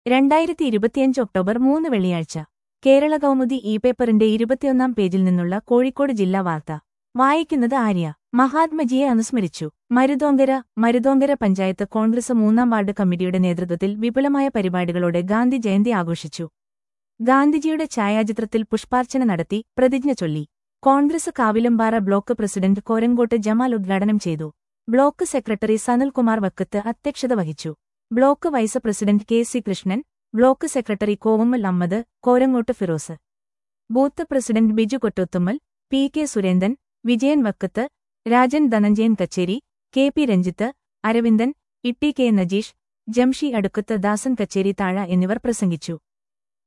രണ്ടായിരത്തി ഇരുപത്തിയഞ്ച് ഒക്ടോബർ മൂന്ന് വെള്ളിയാഴ്ച കേരള കൗമുദി ഇ പേപ്പറിന്റെ ഇരുപത്തിയൊന്നാം പേജിൽ നിന്നുള്ള കോഴിക്കോട് ജില്ലാ വാർത്ത വായിക്കുന്നത് ആര്യ മഹാത്മജിയെ അനുസ്മരിച്ചു മരുതോങ്കര മരുതോങ്കര പഞ്ചായത്ത് കോൺഗ്രസ് മൂന്നാം വാർഡ് കമ്മിറ്റിയുടെ നേതൃത്വത്തിൽ വിപുലമായ പരിപാടികളോടെ ഗാന്ധി ജയന്തി ആഘോഷിച്ചു ഗാന്ധിജിയുടെ ഛായാചിത്രത്തിൽ പുഷ്പാർച്ചന നടത്തി പ്രതിജ്ഞ ചൊല്ലി കോൺഗ്രസ് കാവിലമ്പാറ ബ്ലോക്ക് പ്രസിഡന്റ് കോരങ്കോട്ട് ജമാൽ ഉദ്ഘാടനം ചെയ്തു ബ്ലോക്ക് സെക്രട്ടറി സനൽകുമാർ വക്കത്ത് അധ്യക്ഷത വഹിച്ചു block vice president K C Krishnan block secretary Kovammal Ammad Korangott Firoz booth president Biju Kottothummal P K Surendran Vijayan Vakkath Rajan Dhananjayan Kacheri K P Ranjith Aravindan Itti K Najeesh Jamshi Adukkath Dasan Kacheri Thazha എന്നിവർ പ്രസംഗിച്ചു